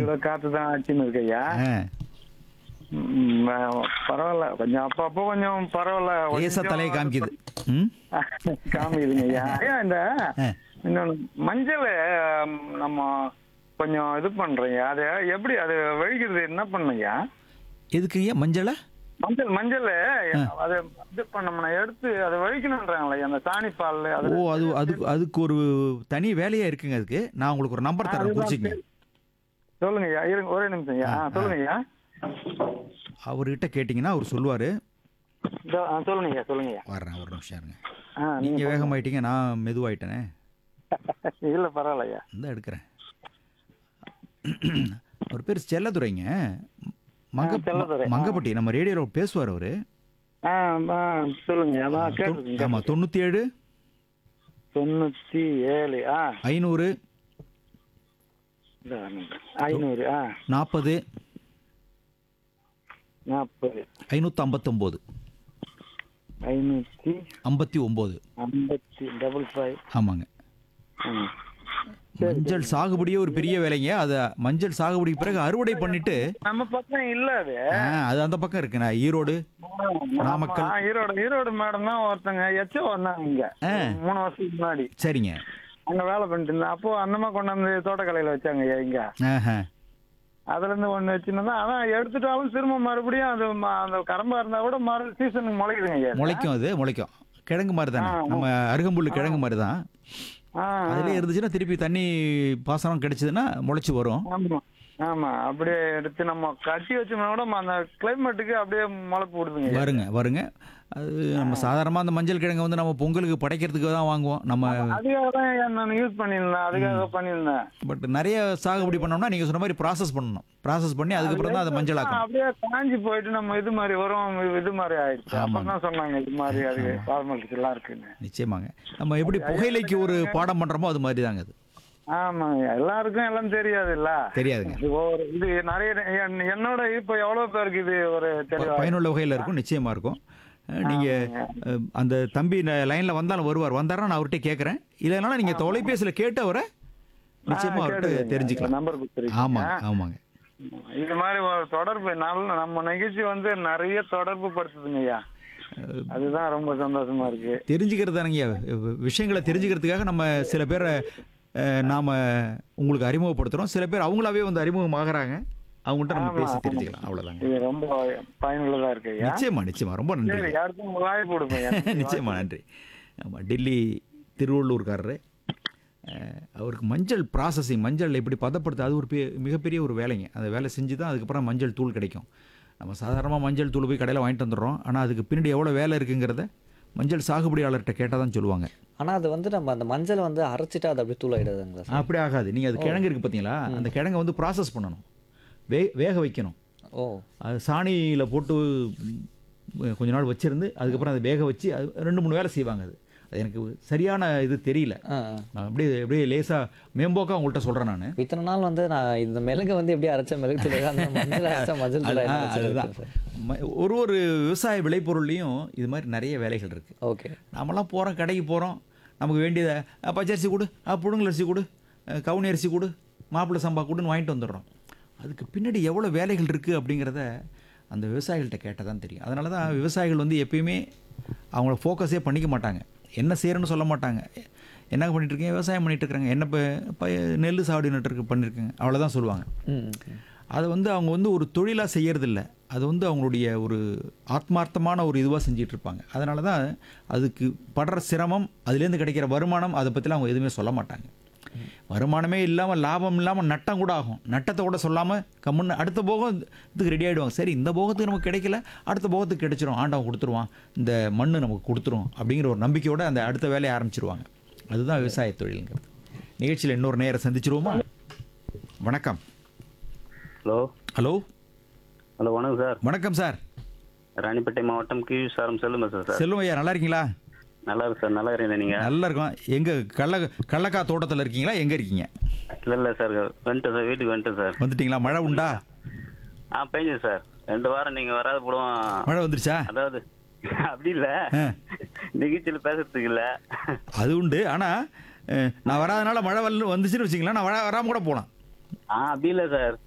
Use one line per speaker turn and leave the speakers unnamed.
இவ்வளவு காத்து தான் ஆச்சுன்னு இருக்கு ஐயா
ஆ,
ம், ஆ, பரவாயில்ல கொஞ்சம் அப்பப்போ கொஞ்சம் பரவாயில்ல
லேசா
கொஞ்சம்
தலையை காமிக்குது ம்
காமிக்குதுங்க ஐயா ஐயா இந்த
ஆ.
இன்னொன்னு மஞ்சள் ஆம், நம்ம கொஞ்சம் இது பண்றீங்க அது எப்படி அது வழிக்கிறது என்ன பண்ணுங்கய்யா
எதுக்கு ஐயா மஞ்சளை
மஞ்சள் மஞ்சள் அது இது பண்ணோம்னா எடுத்து அதை வழிக்கணுன்றாங்களே அந்த சாணி பால் அது
ஓ அது அதுக்கு அதுக்கு ஒரு தனி வேலையா இருக்குங்க அதுக்கு நான் உங்களுக்கு ஒரு நம்பர் தரேன் குறிச்சிக்கங்க
சொல்லுங்க ஐயா இருங்க ஒரே நிமிஷம் ஐயா ஆ, சொல்லுங்க ஐயா
அவர்கிட்ட கேட்டிங்கன்னா அவர் சொல்லுவார்
இதோ, ஆ, சொல்லுங்க ஐயா சொல்லுங்க ஐயா
வர்றேன் ஒரு நிமிஷம் இருங்க
ஆ
நீங்கள் வேகமாயிட்டீங்க நான் மெதுவாயிட்டேனே
இல்ல பரவாயில்ல ஐயா
இந்த எடுக்கிறேன் அவர் பேர் செல்லதுரைங்க மங்க
ஆ, செல்லதுரை.
மங்கப்பட்டி நம்ம ரேடியோவில் பேசுவார் அவர்
ஆ ஆ சொல்லுங்க அதான் கேட்டுருக்கீங்க
ஆமாம் தொண்ணூற்றி ஏழு
தொண்ணூத்தி ஏழு ஆ
ஐநூறு
இதோ வரணுங்க. ஐநூறு ஆ
நாற்பது
நாற்பது
ஐநூற்றி ஐம்பத்தொம்போது
ஐநூத்தி
ஐம்பத்தி ஒம்பது
ஐம்பத்தி டபுள் ஃபைவ்
ஆமாங்க
ம்
மஞ்சள் சாகுபடியே ஒரு பெரிய வேலைங்க அதை மஞ்சள் சாகுபடிக்கு பிறகு அறுவடை பண்ணிட்டு
நம்ம பக்கம் இல்ல அது
ஆ, அது அந்த பக்கம் இருக்குண்ணா ஈரோடு நாமக்கல்.
ஆ, ஈரோடு ஈரோடு மேடம் தான் ஒருத்தங்க எச்சோ வந்தாங்க இங்க
ஆ.
மூணு வருஷத்துக்கு முன்னாடி
சரிங்க
அங்க வேலை பண்ணிட்டு இருந்தேன் அப்போ அந்தமா கொண்டாந்து தோட்டக்கலையில வச்சாங்க ஐயா இங்க
ஆஹா
அதுல இருந்து ஒண்ணு வச்சிருந்தா அதான் எடுத்துட்டாலும் திரும்ப மறுபடியும் அது ம- அந்த கரம்பா இருந்தா கூட மறு சீசனுக்கு முளைக்குதுங்க ஐயா
முளைக்கும் அது முளைக்கும் கிழங்கு மாதிரி தானே
ஆ,
நம்ம அருகம்புல் கிழங்கு மாதிரி தான்
ஆ, ஆ.
அதிலே இருந்துச்சுன்னா திருப்பி தண்ணி பாசனம் கிடைச்சதுன்னா முளைச்சி வரும்
ஆமா ஆமா அப்படியே எடுத்து நம்ம கட்டி வச்சோம்னா கூட அந்த கிளைமேட்டுக்கு அப்படியே முளைப்பு விடுதுங்க ஐயா.
வருங்க வருங்க அது நம்ம சாதாரணமாக அந்த மஞ்சள் கிழங்கு வந்து நம்ம பொங்கலுக்கு படைக்கிறதுக்கு தான் வாங்குவோம் நம்ம
அதுக்காக தான் ஐயா நான் யூஸ் பண்ணியிருந்தேன் அதுக்காக பண்ணியிருந்தேன்
பட் நிறைய சாகுபடி பண்ணோம்னா நீங்கள் சொன்ன மாதிரி ப்ராசஸ் பண்ணணும் ப்ராசஸ் பண்ணி அதுக்கப்புறம் தான் அதை மஞ்சள்
ஆ,
ஆக்கணும்
அப்படியே காஞ்சி போயிட்டு நம்ம இது மாதிரி வரும் இது மாதிரி ஆயிடுச்சு
ஆமாங்க.
அப்பதான் சொன்னாங்க இது மாதிரி அது ஃபார்மாலிட்டிஸ் எல்லாம் இருக்குன்னு
நிச்சயமாங்க நம்ம எப்படி புகையிலைக்கு ஒரு பாடம் பண்ணுறோமோ அது மாதிரி தாங்க அது
ஆமாங்க எல்லாருக்கும் எல்லாம் தெரியாது இல்ல
தெரியாதுங்க
இது ஒரு இது நிறைய என்- என்னோட இப்ப எவ்வளவு பேருக்கு இது ஒரு தெளிவா
பயனுள்ள வகையில் இருக்கும் நிச்சயமாக இருக்கும் நீங்கள் அந்த தம்பி லைனில் வந்தாலும் வருவார் வந்தாருன்னா நான் அவர்கிட்ட கேட்குறேன் இல்லைனாலும் நீங்கள் தொலைபேசியில் கேட்டு அவரை நிச்சயமாக அவர்கிட்ட தெரிஞ்சுக்கலாம்
நம்பர் கொடுத்துருக்கீங்க
ஆமாங்க ஆமாங்க
இது மாதிரி ஒரு தொடர்பு நல்ல நம்ம நிகழ்ச்சி வந்து நிறைய தொடர்பு படுத்துதுங்க ஐயா அதுதான் ரொம்ப சந்தோஷமா இருக்கு
தெரிஞ்சுக்கிறது தானங்க விஷயங்களை தெரிஞ்சுக்கிறதுக்காக நம்ம சில பேரை அஹ், நாம உங்களுக்கு அறிமுகப்படுத்துகிறோம் சில பேர் அவங்களாவே வந்து அறிமுகமாகறாங்க அவங்கள்ட்ட நம்ம
ஆமா,
பேசி
ஆமா.
தெரிஞ்சுக்கலாம் அவ்வளோதாங்க
இது ரொம்ப பயனுள்ளதா இருக்கு ஐயா
நிச்சயமா நிச்சயமா ரொம்ப நன்றி
சரி யாருக்கும் வாய்ப்பு கொடுப்பேன்
நிச்சயமா நன்றி ஆமாம் டெல்லி திருவள்ளூர்காரரு அஹ், அவருக்கு மஞ்சள் ப்ராசஸிங் மஞ்சள் எப்படி பதப்படுத்த அது ஒரு பெ- மிகப்பெரிய ஒரு வேலைங்க அந்த வேலை செஞ்சு தான் அதுக்கப்புறம் மஞ்சள் தூள் கிடைக்கும் நம்ம சாதாரணமாக மஞ்சள் தூள் போய் கடையில் வாங்கிட்டு வந்துடுறோம் ஆனால் அதுக்கு பின்னாடி எவ்வளோ வேலை இருக்குங்கிறத மஞ்சள் சாகுபடியாளர்கிட்ட கேட்டால் தான் சொல்லுவாங்க
ஆனா அது வந்து நம்ம அந்த மஞ்சளை வந்து அரைச்சிட்டா அது அப்படியே தூள் ஆயிடுதுங்களா சார்
அப்படி ஆகாது நீங்கள் அது கிழங்கு இருக்குது பார்த்தீங்களா அந்த கிழங்கை வந்து ப்ராசஸ் பண்ணணும் வே வேக வைக்கணும்
ஓ
அது சாணியில் போட்டு ம், கொஞ்ச நாள் வச்சிருந்து அதுக்கப்புறம் அதை வேக வச்சு அது ரெண்டு மூணு வேலை செய்வாங்க அது அது எனக்கு சரியான இது தெரியல
ஆ
நான் அப்படியே அப்படியே லேசாக மேம்போக்காக உங்கள்கிட்ட சொல்கிறேன் நான்
இத்தனை நாள் வந்து நான் இந்த மிளகை வந்து எப்படி அரைச்ச மிளகு தூள் அந்த மஞ்சள் அரைச்ச மஞ்சள் தூள்
அதுதான் ம- ஒரு ஒரு விவசாய விளைபொருள்லையும் இது மாதிரி நிறைய வேலைகள் இருக்குது
ஓகே
நாமெல்லாம் போகிறோம் கடைக்கு போகிறோம் நமக்கு வேண்டியதை "அ, பச்சரிசி கொடு அ, புழுங்கல் அரிசி கொடு அ, கவுனி அரிசி கொடு மாப்பிள்ளை சம்பா கொடுன்னு வாங்கிட்டு வந்துடுறோம் அதுக்கு பின்னாடி எவ்வளோ வேலைகள் இருக்குது அப்படிங்கிறத அந்த விவசாயிகள்கிட்ட கேட்டால் தான் தெரியும் அதனால தான் விவசாயிகள் வந்து எப்பயுமே அவங்கள ஃபோக்கஸே பண்ணிக்க மாட்டாங்க என்ன செய்கிறேன்னு சொல்ல மாட்டாங்க என்ன பண்ணிட்டு இருக்கீங்க விவசாயம் பண்ணிட்டு இருக்காங்க என்ன இப்போ இப்போ நெல் சாவடி நட்டுருக்கு பண்ணியிருக்கேங்க அவ்வளோதான் சொல்லுவாங்க
ம் ம்.
அதை வந்து அவங்க வந்து ஒரு தொழிலாக செய்யறதில்ல அது வந்து அவங்களுடைய ஒரு ஆத்மார்த்தமான ஒரு இதுவாக செஞ்சிட்டு இருப்பாங்க அதனால தான் அதுக்கு படுற சிரமம் அதுலேருந்து கிடைக்கிற வருமானம் அதை பற்றிலாம் அவங்க எதுவுமே சொல்ல மாட்டாங்க வருமானமே இல்லாமல் லாபம் இல்லாமல் நட்டம் கூட ஆகும் நட்டத்தை கூட சொல்லாமல் கம்முன்னு அடுத்த போகம் இதுக்கு ரெடி ஆகிடுவாங்க சரி இந்த போகத்துக்கு நமக்கு கிடைக்கல அடுத்த போகத்துக்கு கிடைச்சிரும் ஆண்டவன் கொடுத்துருவான் இந்த மண்ணு நமக்கு கொடுத்துரும் அப்படிங்கிற ஒரு நம்பிக்கையோட அந்த அடுத்த வேலையை ஆரம்பிச்சிருவாங்க அதுதான் விவசாய தொழிலுங்கிறது நிகழ்ச்சியில் இன்னொரு நேரம் சந்திச்சிருவோமா வணக்கம்
ஹலோ
ஹலோ
ஹலோ வணக்கம் சார்
வணக்கம் சார்
ராணிப்பேட்டை மாவட்டம் கீழ் சாரம் செல்லுமா சார் சார்
செல்வம் ஐயா நல்லா இருக்கீங்களா
நல்லா இருக்கு சார் நல்லா இருக்கீங்க நீங்க
நல்லா இருக்கோம் எங்க கள்ள கள்ளக்கா தோட்டத்தில் இருக்கீங்களா எங்க இருக்கீங்க
இல்ல இல்ல சார் வந்துட்டேன் சார் வீட்டுக்கு வந்துட்டேன் சார்
வந்துட்டீங்களா மழை உண்டா
ஆ பெஞ்சு சார் ரெண்டு வாரம் நீங்க வராத போடுவோம்
மழை வந்துருச்சா
அதாவது அப்படி இல்ல
ஆ.
நிகழ்ச்சியில பேசுறதுக்கு இல்ல
அது உண்டு ஆனா அஹ், நான் வராதனால மழை வரல வந்துச்சுன்னு வச்சுங்களேன் நான் வர வராம கூட போகலாம்
ஆ அப்படி இல்ல சார்